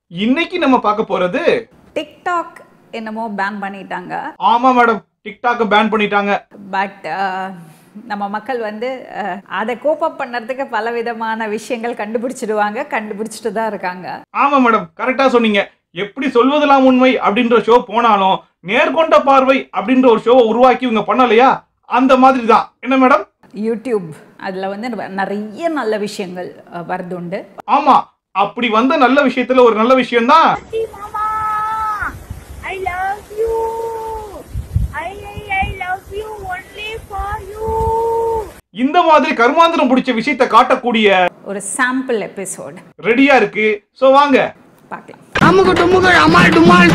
இன்னைக்கு நம்ம பார்க்க போறது டிக்டாக் என்னமோ பேன் பண்ணிட்டாங்க ஆமா மேடம் டிக்டாக்க பேன் பண்ணிட்டாங்க பட் நம்ம மக்கள் வந்து அஹ், அதை கோப்பப் பண்ணுறதுக்கு பல விதமான விஷயங்கள் கண்டுபிடிச்சிடுவாங்க கண்டுபிடிச்சிட்டு தான் இருக்காங்க ஆமா மேடம் கரெக்டா சொன்னீங்க எப்படி சொல்வதெல்லாம் உண்மை அப்படின்ற ஷோ போனாலும் நேர்கொண்ட பார்வை அப்படின்ற ஒரு ஷோவை உருவாக்கி இவங்க பண்ணலையா அந்த மாதிரி தான் என்ன மேடம் யூடியூப் அதில் வந்து நிறைய நல்ல விஷயங்கள் அஹ், வருதுண்டு ஆமா அப்படி வந்த நல்ல விஷயத்துல ஒரு நல்ல விஷயம் தான் Hey, Mama! I love you! I, I, I love you only for you! இந்த மாதிரி கருமாந்திரம் பிடிச்ச விஷயத்தை காட்டக்கூடிய ஒரு சாம்பிள் எபிசோட் ரெடியா இருக்கு சோ வாங்க பார்க்கலாம் அமுக்கு டுமுக்கு அமால் டுமால்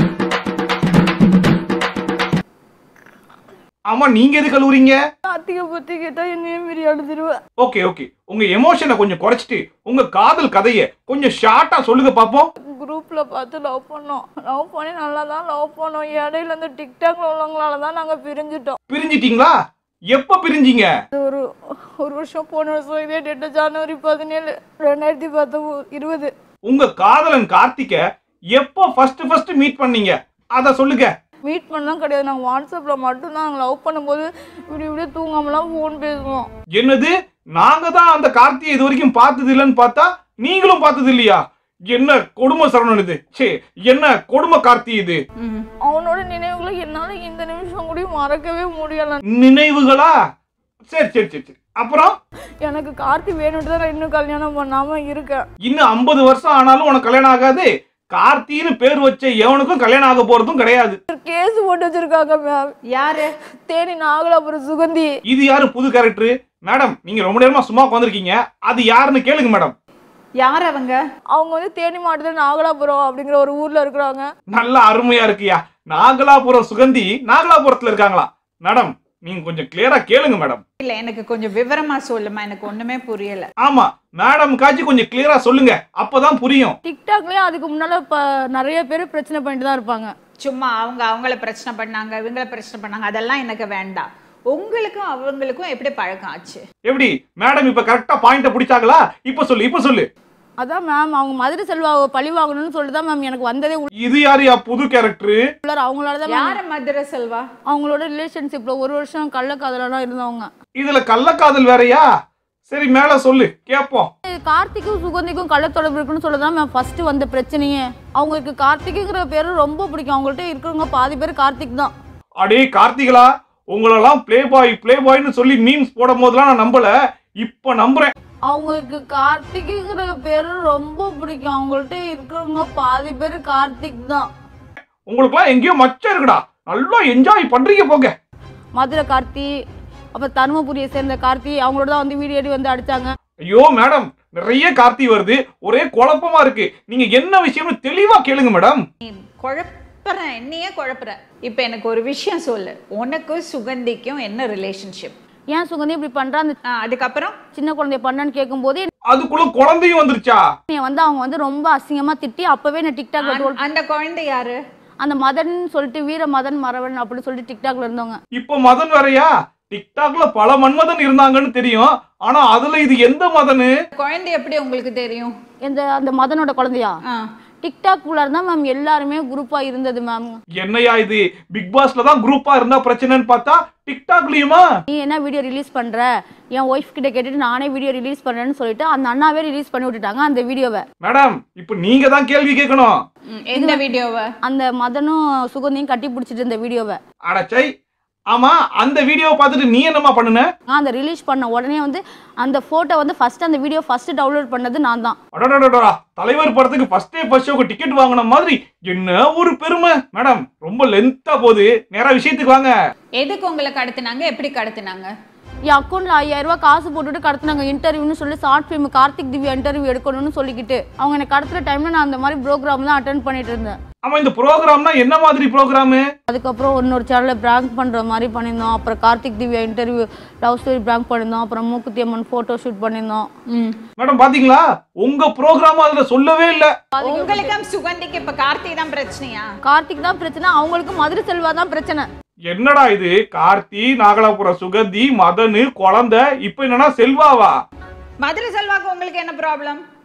ஆமா நீங்க எது கழுவுறீங்க அத்திக பத்தி கேட்டா என்னையும் மீறி அழுதுருவேன் ஓகே ஓகே உங்க எமோஷனை கொஞ்சம் குறைச்சிட்டு உங்க காதல் கதைய கொஞ்சம் ஷார்ட்டா சொல்லுங்க பாப்போம் குரூப்ல பார்த்து லவ் பண்ணோம் லவ் பண்ணி நல்லா தான் லவ் பண்ணோம் இடையில இந்த டிக்டாக்ல உள்ளவங்களால தான் நாங்க பிரிஞ்சுட்டோம் பிரிஞ்சிட்டீங்களா எப்ப பிரிஞ்சீங்க இது ஒரு ஒரு வருஷம் போன வருஷம் இதே டேட்டு ஜனவரி பதினேழு ரெண்டாயிரத்தி பத்து இருபது உங்க காதலன் கார்த்திக்க எப்ப ஃபர்ஸ்ட் ஃபர்ஸ்ட் மீட் பண்ணீங்க அத சொல்லுங்க மீட் பண்ணலாம் கிடையாது நாங்கள் வாட்ஸ்அப்பில் மட்டும் நாங்கள் லவ் பண்ணும்போது இப்படி இப்படியே தூங்காமலாம் ஃபோன் பேசுவோம் என்னது நாங்க தான் அந்த கார்த்தியை இது வரைக்கும் பார்த்தது இல்லைன்னு பார்த்தா நீங்களும் பார்த்தது இல்லையா என்ன கொடுமை சரவணன் இது சே என்ன கொடுமை கார்த்தி இது அவனோட நினைவுகளை என்னால் இந்த நிமிஷம் கூட மறக்கவே முடியல நினைவுகளா சரி சரி சரி சரி அப்புறம் எனக்கு கார்த்தி வேணும்ட்டு தான் நான் இன்னும் கல்யாணம் பண்ணாமல் இருக்கேன் இன்னும் ஐம்பது வருஷம் ஆனாலும் உனக்கு கல்யாணம் ஆகாது கார்த்தின்னு பேர் வச்ச எவனுக்கும் கல்யாணம் ஆக போறதும் கிடையாது கேஸ் போட்டு வச்சிருக்காங்க மேம் யாரு தேனி நாகலாபுரம் சுகந்தி இது யாரு புது கேரக்டர் மேடம் நீங்க ரொம்ப நேரமா சும்மா உட்காந்துருக்கீங்க அது யாருன்னு கேளுங்க மேடம் யார் அவங்க அவங்க வந்து தேனி மாவட்டத்தில் நாகலாபுரம் அப்படிங்கிற ஒரு ஊர்ல இருக்கிறாங்க நல்ல அருமையா இருக்குயா நாகலாபுரம் சுகந்தி நாகலாபுரத்துல இருக்காங்களா மேடம் நீங்க கொஞ்சம் கிளியரா கேளுங்க மேடம் இல்ல எனக்கு கொஞ்சம் விவரமா சொல்லுமா எனக்கு ஒண்ணுமே புரியல ஆமா மேடம் காட்சி கொஞ்சம் கிளியரா சொல்லுங்க அப்பதான் புரியும் டிக்டாக்லயே அதுக்கு முன்னால இப்போ நிறைய பேர் பிரச்சனை பண்ணிட்டு தான் இருப்பாங்க சும்மா அவங்க அவங்கள பிரச்சனை பண்ணாங்க இவங்கள பிரச்சனை பண்ணாங்க அதெல்லாம் எனக்கு வேண்டாம் உங்களுக்கும் அவங்களுக்கும் எப்படி பழக்கம் ஆச்சு எப்படி மேடம் இப்ப கரெக்டா பாயிண்ட பிடிச்சாங்களா இப்ப சொல்லு இப்ப சொல்லு அதான் மேம் அவங்க மதுரை செல்வாவை பழி வாங்கணும்னு சொல்லிட்டு தான் மேம் எனக்கு வந்ததே இது யாருயா புது கேரக்டர் உள்ளார அவங்களால தான் யார மதுரை செல்வா அவங்களோட ரிலேஷன்ஷிப்ல ஒரு வருஷம் கள்ளக்காதலாம் இருந்தவங்க இதுல கள்ளக்காதல் வேறயா சரி மேல சொல்லு கேப்போம் கார்த்திக்கும் சுகந்திக்கும் கள்ள தொடர்பு இருக்குன்னு சொல்ல தான் மேம் ஃபர்ஸ்ட் வந்த பிரச்சனையே அவங்களுக்கு கார்த்திக்குங்கிற பேரு ரொம்ப பிடிக்கும் அவங்கள்ட்ட இருக்கிறவங்க பாதி பேர் கார்த்திக் தான் அடே கார்த்திகளா உங்களெல்லாம் ப்ளே பாய் ப்ளே பாய்னு சொல்லி மீம்ஸ் போடும் போதெல்லாம் நான் நம்பல இப்ப நம்புறேன் அவங்களுக்கு கார்த்திக்குங்கிற பேரு ரொம்ப பிடிக்கும் அவங்கள்ட்ட இருக்கிறவங்க பாதி பேர் கார்த்திக் தான் உங்களுக்குலாம் எங்கேயோ மச்சம் இருக்குடா நல்லா என்ஜாய் பண்றீங்க போங்க மதுரை கார்த்தி அப்புறம் தருமபுரியை சேர்ந்த கார்த்தி அவங்களோட தான் வந்து வீடியோ எடுத்து வந்து அடிச்சாங்க ஐயோ மேடம் நிறைய கார்த்தி வருது ஒரே குழப்பமா இருக்கு நீங்க என்ன விஷயம்னு தெளிவா கேளுங்க மேடம் நீ குழப்புற என்னையே குழப்புற இப்ப எனக்கு ஒரு விஷயம் சொல்லு உனக்கும் சுகந்திக்கும் என்ன ரிலேஷன்ஷிப் ஏன் சுகந்தி இப்படி பண்றா அந்த அதுக்கப்புறம் சின்ன குழந்தைய பண்ணான்னு கேட்கும்போது அதுக்குள்ள குழந்தையும் வந்துருச்சா என்னைய வந்து அவங்க வந்து ரொம்ப அசிங்கமா திட்டி அப்பவே நான் டிக்டாக்ல அந்த- ட்ரோல் அந்த குழந்தை யாரு அந்த மதன் சொல்லிட்டு வீர மதன் மறவன் அப்படின்னு சொல்லிட்டு டிக்டாக்ல இருந்தவங்க இப்ப மதன் வேறயா டிக்டாக்ல பல மன்மதன் இருந்தாங்கன்னு தெரியும் ஆனா அதுல இது எந்த மதனு குழந்தை எப்படி உங்களுக்கு தெரியும் எந்த அந்த மதனோட குழந்தையா ஆ. டிக்டாக் உள்ள இருந்தா மேம் எல்லாருமே குரூப்பா இருந்தது மேம் என்னையா இது பிக் பாஸ்ல தான் குரூப்பா இருந்தா பிரச்சனைன்னு பார்த்தா டிக்டாக்லயுமா நீ என்ன வீடியோ ரிலீஸ் பண்ற என் ஒய்ஃப் கிட்ட கேட்டுட்டு நானே வீடியோ ரிலீஸ் பண்றேன்னு சொல்லிட்டு அந்த அண்ணாவே ரிலீஸ் பண்ணி விட்டுட்டாங்க அந்த வீடியோவை மேடம் இப்ப நீங்க தான் கேள்வி கேட்கணும் ம், எந்த வீடியோவை அந்த மதனும் சுகந்தியும் கட்டி பிடிச்சிட்டு இருந்த வீடியோவை அடச்சை ஆமா அந்த வீடியோவை பார்த்துட்டு நீ என்னமா பண்ணுன நான் அந்த ரிலீஸ் பண்ண உடனே வந்து அந்த போட்டோ வந்து ஃபர்ஸ்ட் அந்த வீடியோ ஃபர்ஸ்ட் டவுன்லோட் பண்ணது நான் தான் அடடடடா தலைவர் படத்துக்கு ஃபர்ஸ்ட் டே ஃபர்ஸ்ட் ஷோக்கு டிக்கெட் வாங்கின மாதிரி என்ன ஒரு பெருமை மேடம் ரொம்ப லென்த்தா போகுது நேரா விஷயத்துக்கு வாங்க எதுக்கு உங்களை கடத்துனாங்க எப்படி கடத்துனாங்க என் அக்கௌண்ட்ல ஐயாயிரம் ரூபாய் காசு போட்டுட்டு கடத்துனாங்க இன்டர்வியூன்னு சொல்லி short film Karthik Divya interview எடுக்கணும்னு சொல்லிக்கிட்டு அவங்க எனக்கு கடத்துற டைம்ல நான் அந்த மாதிரி ப்ரோக்ராம் தான் அட்டன் பண்ணிட்டு இருந்தேன் ஆமா இந்த ப்ரோக்ராம்னா என்ன மாதிரி ப்ரோக்ராமு அதுக்கப்புறம் இன்னொரு சேனலில் பிராங்க் பண்ணுற மாதிரி பண்ணியிருந்தோம் அப்புறம் Karthik Divya interview love story prank பண்ணியிருந்தோம் அப்புறம் மூக்குத்தி அம்மன் ஃபோட்டோ ஷூட் பண்ணியிருந்தோம் ம். மேடம் பாத்தீங்களா உங்க ப்ரோக்ராம் அதுல சொல்லவே இல்ல உங்களுக்கும் சுகந்திக்கு இப்ப கார்த்திக் தான் பிரச்சனையா கார்த்திக் தான் பிரச்சனை அவங்களுக்கு மதுரை செல்வா தான் பிரச்சனை என்னடா இது கார்த்தி நாகலாபுரம் சுகந்தி மதனு குழந்தை இப்ப என்னன்னா செல்வாவா மதுரை செல்வாக்கு உங்களுக்கு என்ன ப்ராப்ளம்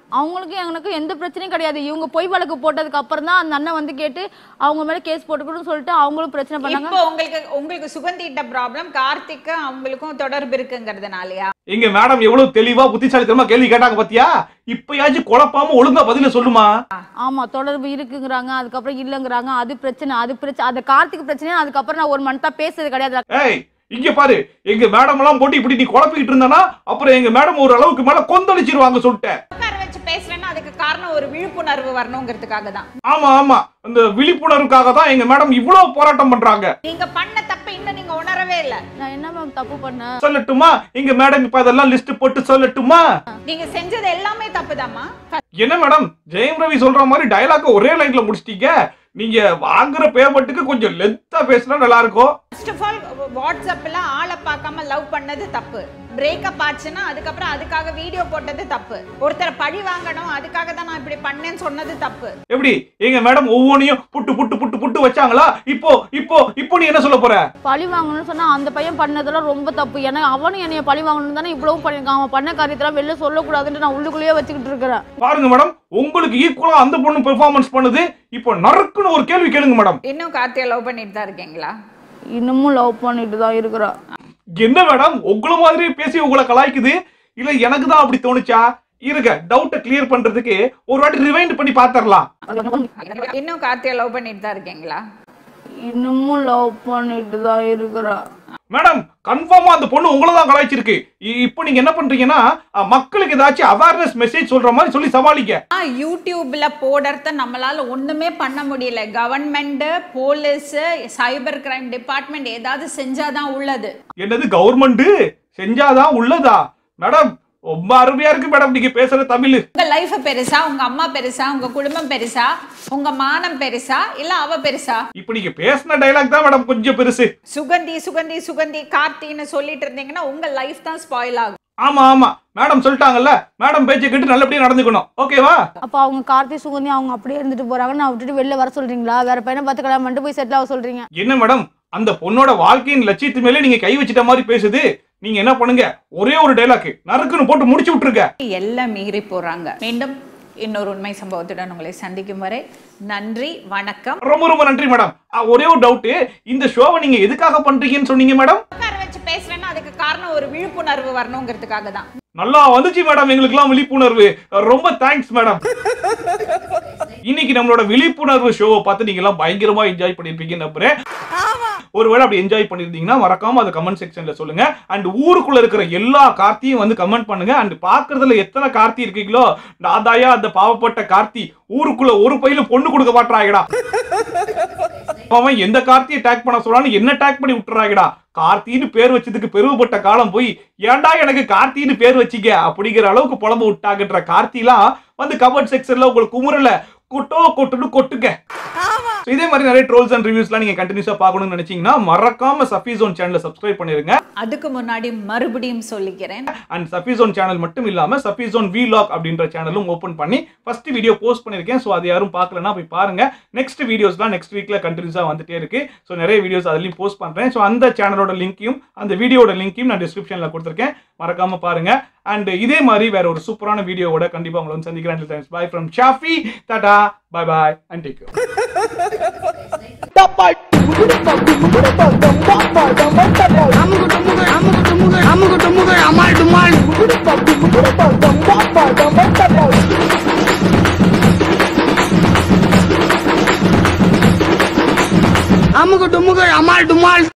அவங்களுக்கு எனக்கு எந்த பிரச்சனையும் கிடையாது இவங்க பொய் வழக்கு போட்டதுக்கு அப்புறம் தான் அந்த அண்ணன் வந்து கேட்டு அவங்க மேல கேஸ் போட்டுக்கணும்னு சொல்லிட்டு அவங்களும் பிரச்சனை பண்ணாங்க இப்போ உங்களுக்கு உங்களுக்கு சுகந்திட்ட ப்ராப்ளம் கார்த்திக்கு அவங்களுக்கும் தொடர்பு இருக்குங்கிறதுனாலயா எங்க மேடம் எவ்வளவு தெளிவா புத்திசாலித்தனமா கேள்வி கேட்டாங்க பாத்தியா இப்பயாச்சும் குழப்பாம ஒழுங்கா பதில சொல்லுமா ஆமா தொடர்பு இருக்குங்கிறாங்க அதுக்கப்புறம் இல்லைங்கிறாங்க அது பிரச்சனை அது பிரச்சனை அது கார்த்திக் பிரச்சனை அதுக்கப்புறம் நான் ஒரு மந்த்தா பேசுறது கிடையாது ஏய் இங்க பாரு எங்க மேடம் எல்லாம் போட்டு இப்படி நீ குழப்பிக்கிட்டு இருந்தானா அப்புறம் எங்க மேடம் ஒரு அளவுக்கு மேல கொந்தளிச்சிருவாங்க சொல்லிட்டேன் உட்கார வச்சு பேசுறேன்னா அதுக்கு காரணம் ஒரு விழிப்புணர்வு வரணுங்கிறதுக்காக தான் ஆமா ஆமா அந்த விழிப்புணர்வுக்காக தான் எங்க மேடம் இவ்வளவு போராட்டம் பண்றாங்க நீங்க பண்ண தப்ப இன்னும் நீங்க உணரவே இல்ல நான் என்ன மேம் தப்பு பண்ணேன் சொல்லட்டுமா எங்க மேடம் இப்ப அதெல்லாம் லிஸ்ட் போட்டு சொல்லட்டுமா நீங்க செஞ்சது எல்லாமே தப்புதாம்மா என்ன மேடம் ஜெயம் ரவி சொல்ற மாதிரி டயலாக் ஒரே லைன்ல முடிச்சிட்டீங்க நீங்க வாங்குற பேமெண்ட்டுக்கு கொஞ்சம் லென்த்தா பேசினா நல்லா இருக்கும் ஃபர்ஸ்ட் ஆஃப் ஆல் வாட்ஸ்அப்ல ஆளை பார்க்காம லவ் பண்ணது தப்பு பிரேக்கப் ஆச்சுன்னா அதுக்கப்புறம் அதுக்காக வீடியோ போட்டது தப்பு ஒருத்தரை பழி வாங்கணும் அதுக்காக தான் நான் இப்படி பண்ணேன்னு சொன்னது தப்பு எப்படி எங்க மேடம் ஒவ்வொன்றையும் புட்டு புட்டு புட்டு புட்டு வச்சாங்களா இப்போ இப்போ இப்போ நீ என்ன சொல்ல போற பழி வாங்கணும்னு சொன்னா அந்த பையன் பண்ணதெல்லாம் ரொம்ப தப்பு ஏன்னா அவனும் என்னைய பழி வாங்கணும் தானே இவ்வளவு பண்ணிருக்கான் அவன் பண்ண காரியத்தெல்லாம் வெளில சொல்லக்கூடாதுன்னு நான் உள்ளுக்குள்ளேயே வச்சுக்கிட்டு இருக்கிறேன் பாருங்க மேடம் உங்களுக்கு ஈக்குவலா அந்த பொண்ணு பெர்ஃபார்மன்ஸ் பண்ணுது இப்போ நறுக்குன்னு ஒரு கேள்வி கேளுங்க மேடம் இன்னும் கார்த்தியை லவ் பண்ணிட்டு தான் இருக்கீங்களா இன்னமும் லவ் பண்ணிட்டு தான் இருக்கிறான் என்ன மேடம் உங்கள மாதிரி பேசி உங்களை கலாய்க்குது இல்ல எனக்கு தான் அப்படி தோணுச்சா இருங்க டவுட்டை கிளியர் பண்றதுக்கு ஒரு வாட்டி ரிவைண்ட் பண்ணி பாத்திரலாம் இன்னும் கார்த்தியை லவ் பண்ணிட்டு தான் இருக்கீங்களா இன்னமும் லவ் பண்ணிட்டு தான் இருக்கிறான் மேடம் கன்ஃபார்மா அந்த பொண்ணு உங்களை தான் கலாய்ச்சிருக்கு இ- இப்போ நீங்க என்ன பண்றீங்கன்னா அஹ், மக்களுக்கு ஏதாச்சும் அவேர்னஸ் மெசேஜ் சொல்ற மாதிரி சொல்லி சமாளிக்க ஆ, யூடியூப்ல போடுறத நம்மளால ஒண்ணுமே பண்ண முடியல government police cyber crime department ஏதாவது செஞ்சாதான் உள்ளது என்னது கவர்மெண்ட் செஞ்சாதான் உள்ளதா மேடம் ரொம்ப அருமையா இருக்கு மேடம் நீங்க பேசுற தமிழ் உங்க லைஃப் பெருசா உங்க அம்மா பெருசா உங்க குடும்பம் பெருசா உங்க மானம் பெருசா இல்ல அவ பெருசா இப்போ நீங்க பேசின டைலாக் தான் மேடம் கொஞ்சம் பெருசு சுகந்தி சுகந்தி சுகந்தி கார்த்தின்னு சொல்லிட்டு இருந்தீங்கன்னா உங்க லைஃப் தான் ஸ்பாயில் ஆகும் ஆமா ஆமா மேடம் சொல்லிட்டாங்கல்ல மேடம் பேச்சை கேட்டு நல்லபடியா நடந்துக்கணும் ஓகேவா அப்ப அவங்க கார்த்தி சுகந்தி அவங்க அப்படியே இருந்துட்டு போறாங்க நான் விட்டுட்டு வெளில வர சொல்றீங்களா வேற பையனை பார்த்து கல்யாணம் பண்ணிட்டு போய் செட்டில் ஆக சொல்றீங்க என்ன மேடம் அந்த பொண்ணோட வாழ்க்கையின் லட்சியத்து மேலே நீங்க கை வச்சிட்ட மாதிரி பேசுது நீங்க என்ன பண்ணுங்க ஒரே ஒரு டைலாக் நறுக்குன்னு போட்டு முடிச்சு விட்டுருங்க எல்லாம் மீறி போறாங்க மீண்டும் இன்னொரு உண்மை சம்பவத்துடன் உங்களை சந்திக்கும் வரை நன்றி வணக்கம் ரொம்ப ரொம்ப நன்றி மேடம் ஒரே ஒரு டவுட் இந்த ஷோவை நீங்க எதுக்காக பண்றீங்கன்னு சொன்னீங்க மேடம் உட்கார வச்சு பேசுறேன்னா அதுக்கு காரணம் ஒரு விழிப்புணர்வு வரணுங்கிறதுக்காக தான் நல்லா வந்துச்சு மேடம் எங்களுக்குலாம் விழிப்புணர்வு ரொம்ப தேங்க்ஸ் மேடம் இன்னைக்கு நம்மளோட விழிப்புணர்வு ஷோவை பார்த்து நீங்க எல்லாம் பயங்கரமா என்ஜாய் பண்ணிருப்பீங்கன்னு நம்புறேன் ஒருவேளை அப்படி என்ஜாய் பண்ணிருந்தீங்கன்னா மறக்காம அதை கமெண்ட் செக்ஷன்ல சொல்லுங்க அண்ட் ஊருக்குள்ள இருக்கிற எல்லா கார்த்தியும் வந்து கமெண்ட் பண்ணுங்க அண்ட் பாக்குறதுல எத்தனை கார்த்தி இருக்கீங்களோ நாதாயா அந்த பாவப்பட்ட கார்த்தி ஊருக்குள்ள ஒரு பையில பொண்ணு கொடுக்க மாட்டாங்கடா அவன் எந்த கார்த்தியை டேக் பண்ண சொல்றான்னு என்ன டேக் பண்ணி விட்டுறாங்கடா கார்த்தின்னு பேர் வச்சதுக்கு பெருமைப்பட்ட காலம் போய் ஏன்டா எனக்கு கார்த்தின்னு பேர் வச்சிக்க அப்படிங்கிற அளவுக்கு புலம்பு விட்டாங்கன்ற கார்த்திலாம் வந்து கமெண்ட் செக்ஷன்ல உங்களுக்கு குமுறல கொட்டோ கொட்டுன்னு கொட்டுங்க So, இதே மாதிரி நிறைய ட்ரோல்ஸ் அண்ட் ரிவ்யூஸ்லாம் நீங்க கண்டினியூஸா பார்க்கணும்னு நினைச்சீங்கன்னா மறக்காம சஃபி ஜோன் சேனலை சப்ஸ்கிரைப் பண்ணிருங்க அதுக்கு முன்னாடி மறுபடியும் சொல்லிக்கிறேன் அண்ட் சஃபி ஜோன் சேனல் மட்டும் இல்லாம சஃபி ஜோன் வீலாக் அப்படின்ற சேனலும் ஓப்பன் பண்ணி ஃபர்ஸ்ட் வீடியோ போஸ்ட் பண்ணிருக்கேன் ஸோ அது யாரும் பார்க்கலன்னா போய் பாருங்க நெக்ஸ்ட் வீடியோஸ்லாம் நெக்ஸ்ட் வீக்ல கண்டினியூஸா வந்துட்டே இருக்கு ஸோ நிறைய வீடியோஸ் அதுலயும் போஸ்ட் பண்றேன் ஸோ அந்த சேனலோட லிங்க்கையும் அந்த வீடியோட லிங்க்கையும் நான் டிஸ்கிரிப்ஷன்ல கொடுத்துருக்கேன் மறக்காம பாருங்க அண்ட் இதே மாதிரி வேற ஒரு சூப்பரான வீடியோவோட கண்டிப்பா உங்களை வந்து சந்திக்கிறேன் bye from Shafi tata bye bye and take அமுகு டுமுகு அமுகு டுமுகு அமுகு டுமுகு அமால் டுமால் அமுகு டுமுகு அமால் டுமால்